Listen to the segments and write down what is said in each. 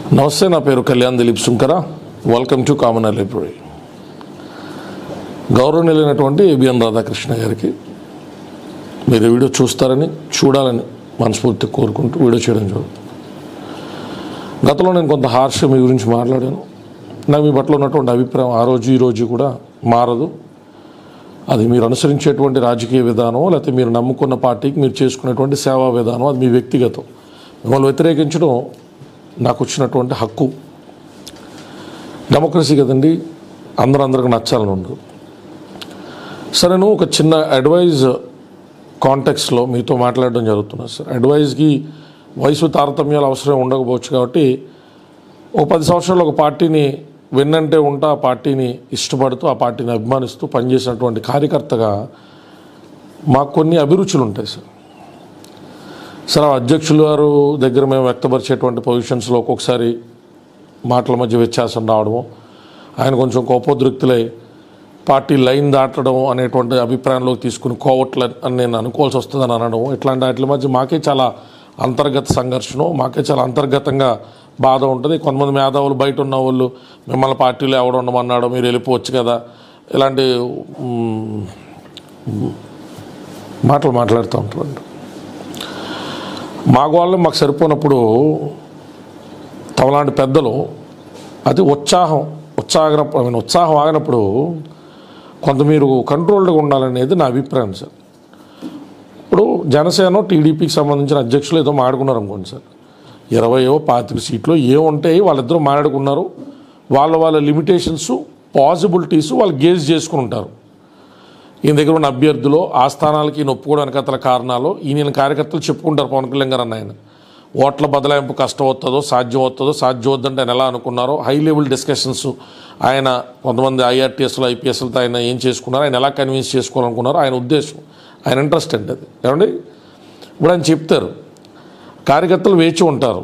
నమస్తే నా పేరు Kalyan Dilip Sunkara welcome to common library గౌరవనీయులైనటువంటి ఏబిఎన్ రాధాకృష్ణ గారికి మీరు ఈ వీడియో చూస్తారని చూడాలని మనస్ఫూర్తి కోరుకుంటూ వీడియో చేయడం జరుగుతుంది గతంలో నేను కొంత హార్ష్ మీ గురించి మాట్లాడాను నాకు మీ పట్ల ఉన్నటువంటి అభిప్రాయం ఆ రోజు ఈ రోజు కూడా మారదు అది మీరు అనుసరించేటువంటి రాజకీయ విధానం లేకపోతే మీరు నమ్ముకున్న పార్టీకి మీరు చేసుకునేటువంటి సేవా విధానం అది మీ వ్యక్తిగతం మిమ్మల్ని వ్యతిరేకించడం నాకు వచ్చినటువంటి హక్కు డెమోక్రసీ కదండి అందరూ అందరికి నచ్చాలని ఉండదు సరే నేను ఒక చిన్న అడ్వైజ్ కాంటెక్స్లో మీతో మాట్లాడడం జరుగుతున్నా సార్ అడ్వైజ్కి వయసు తారతమ్యాలు అవసరం ఉండకపోవచ్చు కాబట్టి ఒక పది సంవత్సరాలు ఒక పార్టీని విన్నంటే ఉంటా ఆ పార్టీని ఇష్టపడుతూ ఆ పార్టీని అభిమానిస్తూ పనిచేసినటువంటి కార్యకర్తగా మాకు కొన్ని అభిరుచులు ఉంటాయి సార్ సార్ ఆ అధ్యక్షులు గారు దగ్గర మేము వ్యక్తపరిచేటువంటి పొజిషన్స్లో ఒక్కొక్కసారి మాటల మధ్య వ్యత్యాసం రావడము ఆయన కొంచెం కోపోద్రిక్తులై పార్టీ లైన్ దాటడం అనేటువంటి అభిప్రాయంలోకి తీసుకుని కోవట్ల అని నేను అనుకోవాల్సి వస్తుందని అనడం ఇట్లాంటి వాటి మధ్య మాకే చాలా అంతర్గత సంఘర్షణ మాకే చాలా అంతర్గతంగా బాధ ఉంటుంది కొంతమంది మేధావులు బయట ఉన్న వాళ్ళు మిమ్మల్ని పార్టీలో ఎవడు ఉండమన్నాడో మీరు వెళ్ళిపోవచ్చు కదా ఇలాంటి మ్, మాటలు మాట్లాడుతూ ఉంటారు మాకు వాళ్ళు మాకు సరిపోనప్పుడు తమలాంటి పెద్దలు అది ఉత్సాహం ఉత్సాహం ఐ మీన్ ఉత్సాహం ఆగినప్పుడు కొంత మీరు కంట్రోల్డ్గా ఉండాలనేది నా అభిప్రాయం సార్ ఇప్పుడు జనసేన టీడీపీకి సంబంధించిన అధ్యక్షులు ఏదో మాట్లాడుకున్నారు అనుకోండి సార్ ఇరవయో పాతిక సీట్లు ఏముంటాయి వాళ్ళిద్దరూ మాట్లాడుకున్నారు వాళ్ళ వాళ్ళ లిమిటేషన్స్ పాసిబిలిటీస్ వాళ్ళు గేజ్ చేసుకుని ఉంటారు ఈయన దగ్గర ఉన్న అభ్యర్థులు ఆ స్థానాలకి ఈయన ఒప్పుకోవడానికి అతల కారణాలు ఈయన కార్యకర్తలు చెప్పుకుంటారు పవన్ కళ్యాణ్ గారు అన్న ఆయన ఓట్ల బదలాయింపు కష్టం అవుతుందో సాధ్యం అవుతుందో సాధ్యం అవుతుందంటే ఆయన ఎలా అనుకున్నారో హై లెవెల్ డిస్కషన్స్ ఆయన కొంతమంది ఐఆర్టీఎస్లు ఐపీఎస్లతో ఆయన ఏం చేసుకున్నారో ఆయన ఎలా కన్విన్స్ చేసుకోవాలనుకున్నారో ఆయన ఉద్దేశం ఆయన ఇంట్రెస్ట్ అండి అది ఏమండి ఇప్పుడు ఆయన చెప్తారు కార్యకర్తలు వేచి ఉంటారు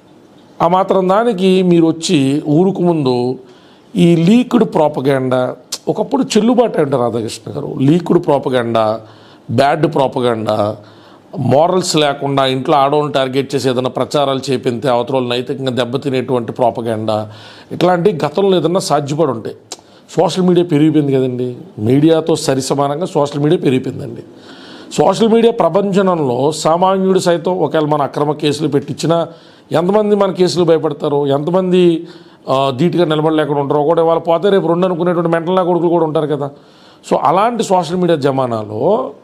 ఆ మాత్రం దానికి మీరు వచ్చి ఊరుకు ముందు ఈ లీక్డ్ ప్రాపగాండా ఒకప్పుడు చెల్లుబాటు అంటారు Radhakrishna garu leaked propaganda bad propaganda morals లేకుండా ఇంట్లో ఆడవాళ్ళని టార్గెట్ చేసి ఏదైనా ప్రచారాలు చేపింతే అవతల నైతికంగా దెబ్బతినేటువంటి ప్రాపగాండా ఇట్లాంటి గతంలో ఏదన్నా సాధ్యపడి ఉంటాయి సోషల్ మీడియా పెరిగిపోయింది కదండి మీడియాతో సరిసమానంగా సోషల్ మీడియా పెరిగిపోయిందండి సోషల్ మీడియా ప్రపంచంలో సామాన్యుడు సైతం ఒకవేళ మన అక్రమ కేసులు పెట్టించినా ఎంతమంది మన కేసులు భయపడతారు ఎంతమంది ఆ, ధీటుగా నిలబడలేకుండా ఉంటారు ఒకటి వాళ్ళు పోతే రేపు రెండు అనుకునేటువంటి మెంటల్ కొడుకులు కూడా ఉంటారు కదా సో అలాంటి సోషల్ మీడియా జమానాలో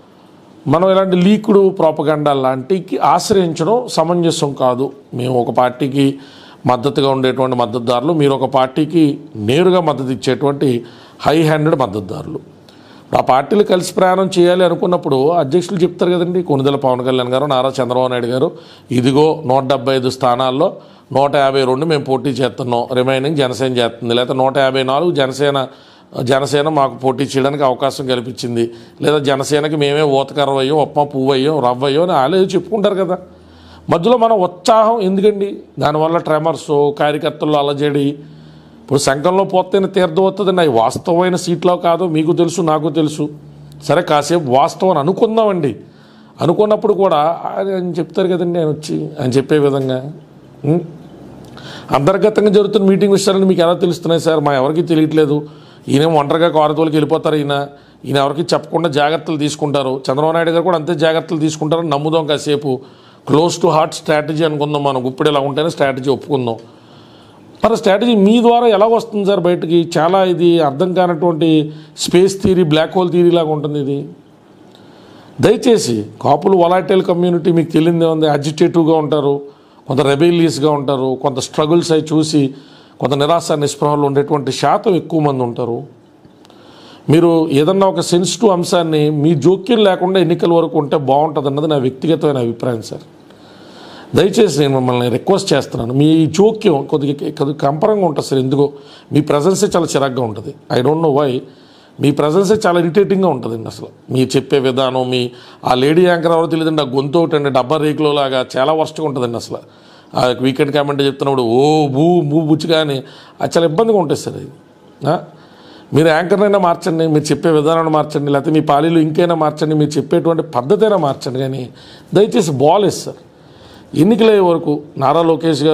మనం ఇలాంటి లీకుడు ప్రోపగండా లాంటికి ఆశ్రయించడం సమంజసం కాదు మేము ఒక పార్టీకి మద్దతుగా ఉండేటువంటి మద్దతుదారులు మీరు ఒక పార్టీకి నేరుగా మద్దతు ఇచ్చేటువంటి హై హ్యాండెడ్ మద్దతుదారులు ఆ పార్టీలు కలిసి ప్రయాణం చేయాలి అనుకున్నప్పుడు అధ్యక్షులు చెప్తారు కదండి కొనుదల పవన్ కళ్యాణ్ గారు నారా చంద్రబాబు నాయుడు గారు ఇదిగో నూట డెబ్బై ఐదు స్థానాల్లో నూట యాభై రెండు మేము పోటీ చేస్తున్నాం రిమైనింగ్ జనసేన చేస్తుంది లేకపోతే నూట యాభై నాలుగు జనసేన జనసేన మాకు పోటీ చేయడానికి అవకాశం కల్పించింది లేదా జనసేనకి మేమే ఊతకర్రవయ్యో ఉప్మా పువ్వయ్యో రవ్వయ్యో అని వాళ్ళు ఏదో చెప్పుకుంటారు కదా మధ్యలో మన ఉత్సాహం ఎందుకండి దానివల్ల ట్రెమర్స్ కార్యకర్తలు అలజడి ఇప్పుడు సంఘంలో పోతేనే తీర్థం వస్తుందండి అవి వాస్తవమైన సీట్లో కాదో మీకు తెలుసు నాకు తెలుసు సరే కాసేపు వాస్తవం అని అనుకుందామండి అనుకున్నప్పుడు కూడా ఆయన చెప్తారు కదండి ఆయన వచ్చి ఆయన చెప్పే విధంగా ఉం? అంతర్గతంగా జరుగుతున్న మీటింగ్ విషయాలు మీకు ఎలా తెలుస్తున్నాయి సార్ మా ఎవరికి తెలియట్లేదు ఈయన ఒంటరిగా కారతోలికి వెళ్ళిపోతారు ఈయన ఈయన ఎవరికి చెప్పకుండా జాగ్రత్తలు తీసుకుంటారు చంద్రబాబు నాయుడు గారు కూడా అంతే జాగ్రత్తలు తీసుకుంటారని నమ్ముదాం కాసేపు క్లోజ్ టు హార్ట్ స్ట్రాటజీ అనుకుందాం మనం ఇప్పుడు ఇలా ఉంటేనే స్ట్రాటజీ ఒప్పుకుందాం మరి స్ట్రాటజీ మీ ద్వారా ఎలా వస్తుంది సార్ బయటికి చాలా ఇది అర్థం కానటువంటి space theory black hole theory లాగా ఉంటుంది ఇది దయచేసి కాపులు వలాటైల్ కమ్యూనిటీ మీకు తెలియదే ఉంది అజిటేటివ్గా ఉంటారు కొంత రెబేలియస్గా ఉంటారు కొంత స్ట్రగుల్స్ అవి చూసి కొంత నిరాశ నిస్పృహలు ఉండేటువంటి శాతం ఎక్కువ మంది ఉంటారు మీరు ఏదన్నా ఒక సెన్సిటివ్ అంశాన్ని మీ జోక్యం లేకుండా ఎన్నికల వరకు ఉంటే బాగుంటుంది అన్నది నా వ్యక్తిగతమైన అభిప్రాయం సార్ దయచేసి నేను మిమ్మల్ని రిక్వెస్ట్ చేస్తున్నాను మీ జోక్యం కొద్దిగా కొద్దిగా కంపరంగా ఉంటుంది సార్ ఎందుకో మీ ప్రజెన్సే చాలా చిరాగ్గా ఉంటుంది ఐ డోంట్ నో వై మీ ప్రజెన్సే చాలా ఇరిటేటింగ్గా ఉంటుందండి అసలు మీరు చెప్పే విధానం మీ ఆ లేడీ యాంకర్ ఎవరో తెలియదండి ఆ గొంతు ఒకటి అండి డబ్బా రేకులో లాగా చాలా వర్స్ట్గా ఉంటుందండి అసలు ఆ వీకెండ్ కామెంట్ చెప్తున్నప్పుడు ఓ బూ బూ బుచ్చుగా అని అది చాలా ఇబ్బందిగా ఉంటుంది సార్ అది ఆ? మీరు యాంకర్నైనా మార్చండి మీరు చెప్పే విధానాన్ని మార్చండి లేకపోతే మీ పాలీలు ఇంకైనా మార్చండి మీరు చెప్పేటువంటి పద్ధతి అయినా మార్చండి కానీ దయచేసి బాల్ సార్ ఎన్నికలయ్యే వరకు నారా లోకేష్ గారు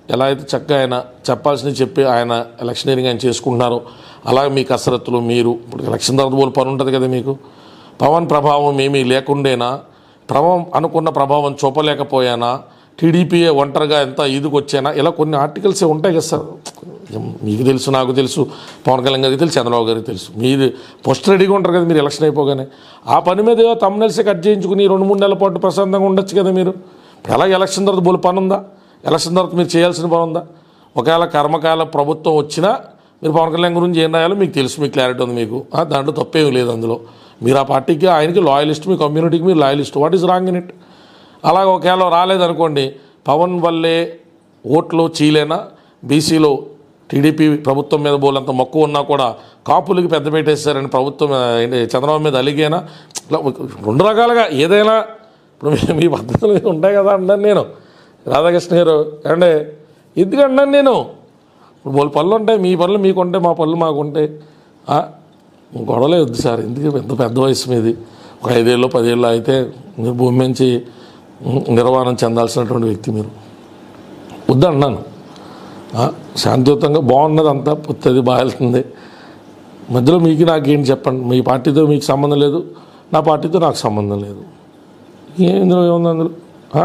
ఎలా అయితే చక్కగా ఆయన చెప్పాల్సింది చెప్పి ఆయన ఎలక్షనీరింగ్ ఆయన చేసుకుంటున్నారో అలాగే మీ కసరత్తులు మీరు ఇప్పుడు ఎలక్షన్ తర్వాత పోలు పని ఉంటుంది కదా మీకు పవన్ ప్రభావం ఏమీ లేకుండేనా ప్రభావం అనుకున్న ప్రభావం చూపలేకపోయానా టీడీపీఏ ఒంటరిగా ఎంత ఈదుకు వచ్చానా ఇలా కొన్ని ఆర్టికల్స్ ఉంటాయి కదా సార్ మీకు తెలుసు నాకు తెలుసు పవన్ కళ్యాణ్ గారికి తెలుసు చంద్రబాబు గారికి తెలుసు మీరు పోస్ట్ రెడీగా ఉంటారు కదా మీరు ఎలక్షన్ అయిపోగానే ఆ పని మీద ఏదో తమ్మునెలిసి కట్ చేయించుకుని రెండు మూడు నెలల పాటు ప్రశాంతంగా ఉండొచ్చు కదా మీరు ఇప్పుడు ఎలా ఎలక్షన్ తర్వాత బోలు పని ఉందా ఎలక్షన్ తర్వాత మీరు చేయాల్సిన పని ఉందా ఒకవేళ కర్మకాల ప్రభుత్వం వచ్చినా మీరు పవన్ కళ్యాణ్ గురించి ఏం రాయాలో మీకు తెలుసు మీకు క్లారిటీ ఉంది మీకు ఆ, దాంట్లో తప్పేమీ లేదు అందులో మీరు ఆ పార్టీకి ఆయనకి లాయలిస్ట్ మీ కమ్యూనిటీకి మీరు loyalist what is wrong in it అలాగ ఒకవేళ రాలేదనుకోండి పవన్ వల్లే ఓట్లు చీలేనా బీసీలో టీడీపీ ప్రభుత్వం మీద బోలంత మక్కువ ఉన్నా కూడా కాపులకి పెద్ద పెట్టేస్తారని ప్రభుత్వం ఆ, ఏంటి, చంద్రబాబు మీద అలిగేనా ఇట్లా రెండు రకాలుగా ఏదైనా ఇప్పుడు మీ- మీ పద్ధతులు ఉంటాయి కదా అన్నాను నేను రాధాకృష్ణ గారు అంటే ఎందుకు అన్నాను నేను ఇప్పుడు వాళ్ళ పనులు ఉంటాయి మీ పనులు మీకు ఉంటాయి మా పనులు మాకు ఉంటాయి ఆ, గొడవలే వద్దు సార్ ఎందుకు పెద్ద పెద్ద వయసు మీది ఒక ఐదేళ్ళు పదేళ్ళు అయితే మీరు భూమి నుంచి ఉమ్, నిర్వహణ చెందాల్సినటువంటి వ్యక్తి మీరు వద్దన్నాను ఆ, శాంతియుతంగా బాగున్నది అంతా పొత్తది బాగా వెళ్తుంది మధ్యలో మీకు నాకేంటి చెప్పండి మీ పార్టీతో మీకు సంబంధం లేదు నా పార్టీతో నాకు సంబంధం లేదు ఏం ఇందులో ఏముంది అందులో ఆ?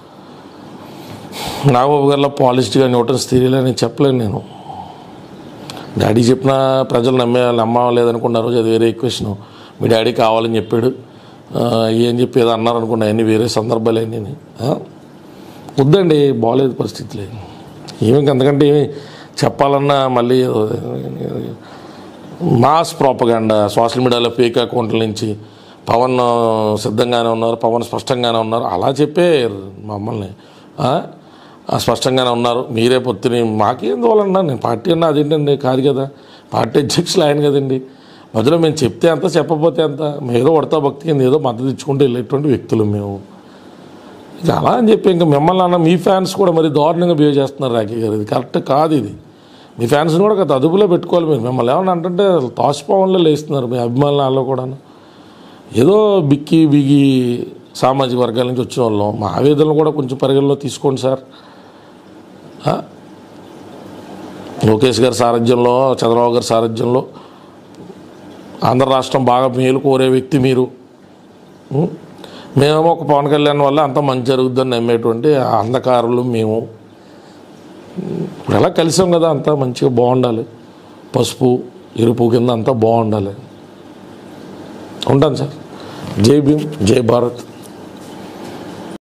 నాగబాబు గారిలో పాలిస్ట్గా న్యూటన్స్ థియరీలో నేను చెప్పలేను నేను డాడీ చెప్పిన ప్రజలు నమ్మే నమ్మలేదనుకున్నారు అది వేరే క్వశ్చన్ మీ డాడీ కావాలని చెప్పాడు ఆ, ఏం చెప్పి ఏదో అన్నారు అనుకున్నా అన్ని వేరే సందర్భాలు అన్నీ వద్దండి బాగాలేదు పరిస్థితి లేదు ఏమి అంతకంటే ఏమి చెప్పాలన్నా మళ్ళీ ఏదో మాస్ ప్రాపగాండా సోషల్ మీడియాలో ఫేక్ అకౌంట్ల నుంచి పవన్ సిద్ధంగానే ఉన్నారు పవన్ స్పష్టంగానే ఉన్నారు అలా చెప్పే మమ్మల్ని ఆ? ఆ స్పష్టంగానే ఉన్నారు మీరే పొత్తుని మాకేం దోలన్నా నేను పార్టీ అన్నా అదేంటండి కాదు కదా పార్టీ అధ్యక్షులు ఆయన కదండి మధ్యలో మేము చెప్తే అంత చెప్పకపోతే అంత మేము ఏదో ఉడతా భక్తి కింద ఏదో మద్దతు ఇచ్చుకుంటూ వెళ్ళేటువంటి వ్యక్తులు మేము ఇక అలా అని చెప్పి ఇంకా మిమ్మల్ని అన్న మీ ఫ్యాన్స్ కూడా మరి దారుణంగా బిహేవ్ చేస్తున్నారు రాఖీ గారు ఇది కరెక్ట్ కాదు ఇది మీ ఫ్యాన్స్ని కూడా ఒక అదుపులో పెట్టుకోవాలి మీరు మిమ్మల్ని ఏమన్నా అంటుంటే తాసుపవన్లో లేస్తున్నారు మీ అభిమానులు కూడా ఏదో బిక్కి బిగి సామాజిక వర్గాల నుంచి వచ్చిన వాళ్ళం మా ఆవేదనలు కూడా కొంచెం పరిగణలో తీసుకోండి సార్ ఆ? లోకేష్ గారి సారథ్యంలో చంద్రబాబు గారి సారథ్యంలో ఆంధ్ర రాష్ట్రం బాగా మేలు కోరే వ్యక్తి మీరు ఉం? మేమేమో ఒక పవన్ కళ్యాణ్ వల్ల అంత మంచి జరుగుద్దని నమ్మేటువంటి అంధకారులు మేము ఇప్పుడు ఎలా కలిసాం కదా అంతా మంచిగా బాగుండాలి పసుపు ఎరుపు కింద అంతా బాగుండాలి ఉంటాను సార్ జై భీమ్ జై భారత్